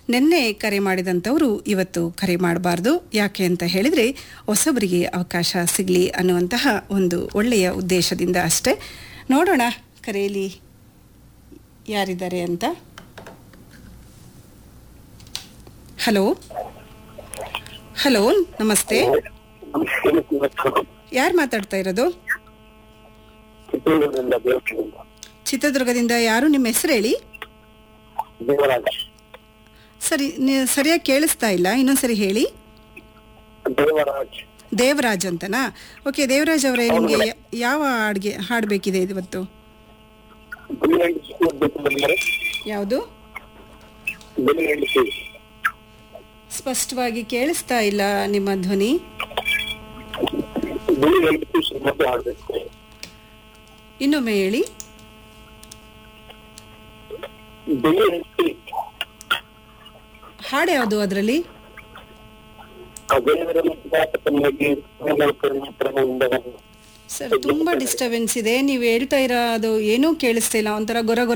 ನಿನ್ನೆ ಕರೆ ಮಾಡಿದಂಥವರು ಇವತ್ತು ಕರೆ ಮಾಡಬಾರ್ದು ಯಾಕೆ ಅಂತ ಹೇಳಿದರೆ ಹೊಸಬರಿಗೆ ಅವಕಾಶ ಸಿಗಲಿ ಅನ್ನುವಂತಹ ಒಂದು ಒಳ್ಳೆಯ ಉದ್ದೇಶದಿಂದ ಅಷ್ಟೇ ನೋಡೋಣ ಕರೆಯಲ್ಲಿ ಯಾರಿದ್ದಾರೆ ಅಂತ ಹಲೋ ಹಲೋ ನಮಸ್ತೆ ಯಾರು ಮಾತಾಡ್ತಾ ಇರೋದು ಚಿತ್ರದುರ್ಗದಿಂದ ದೇವಸ್ಥಾನದಿಂದ ಚಿತ್ರದುರ್ಗದಿಂದ ಯಾರು ನಿಮ್ಮ ಹೆಸರು ಹೇಳಿ ದೇವರಾಜ ಸರಿ ನಿ- ಸರಿಯಾಗಿ ಕೇಳಿಸ್ತಾ ಇಲ್ಲ ಇನ್ನೊಂದ್ಸರಿ ಹೇಳಿ ದೇವರಾಜ್ ದೇವರಾಜ್ ಅಂತನಾ ಓಕೆ ದೇವರಾಜ್ ಅವರೇ ನಿಮಗೆ ಯಾವ ಹಾಡ್ಗೆ ಹಾಡಬೇಕಿದೆ ಇವತ್ತು ಬಿಳಿ ಹೆಂಡತಿ ಓದ್ಬೇಕು ಬಂದರೆ ಯಾವುದು ಬಿಳಿ ಹೆಂಡತಿ ಸ್ಪಷ್ಟವಾಗಿ ಕೇಳಿಸ್ತಾ ಇಲ್ಲ ನಿಮ್ಮ ಧ್ವನಿ ಬಿಳಿ ಹೆಂಡತಿ ಶ್ರೀಮಂತ ಆಡ್ಬೇಕು ಇನ್ನೊಮ್ಮೆ ಹೇಳಿ ಬಿಳಿ ಹೆಂಡತಿ ಹಾಡು ಯಾವುದು ಅದರಲ್ಲಿ ದೇವರ ತನ್ನಿಗೆ ಸರ್ ತುಂಬ ಡಿಸ್ಟರ್ಬೆನ್ಸ್ ಇದೆ ನೀವು ಹೇಳ್ತಾ ಇರೋದು ಏನೂ ಕೇಳಿಸ್ತಾ ಇಲ್ಲ ಒಂಥರ ಗೊರ ಗೊರ